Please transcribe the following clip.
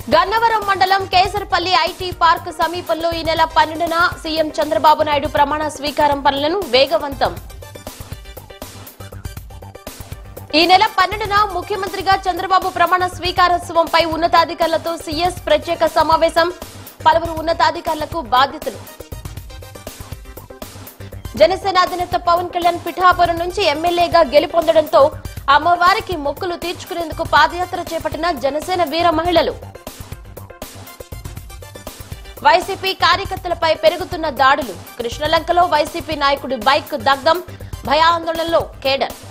గన్నవరం మండలం Kesarapalli IT park సమీపంలో ఈ నెల పన్నెండున సీఎం చంద్రబాబు నాయుడు ప్రమాణ స్వీకారం పనులను వేగవంతం ఈ నెల పన్నెండున ముఖ్యమంత్రిగా చంద్రబాబు ప్రమాణ స్వీకారోత్సవంపై ఉన్నతాధికారులతో సీఎస్ ప్రత్యేక సమావేశం పలువురు ఉన్నతాధికారులకు బాధ్యతలు జనసేన అధినేత పవన్ కళ్యాణ్ పిఠాపురం నుంచి ఎమ్మెల్యేగా గెలుపొందడంతో అమ్మవారికి మొక్కులు తీర్చుకునేందుకు పాదయాత్ర చేపట్టిన జనసేన వీర మహిళలు వైసీపీ కార్యకర్తలపై పెరుగుతున్న దాడులు కృష్ణలంకలో వైసీపీ నాయకుడి బైక్ దగ్ధం భయాందోళనలో కేడర్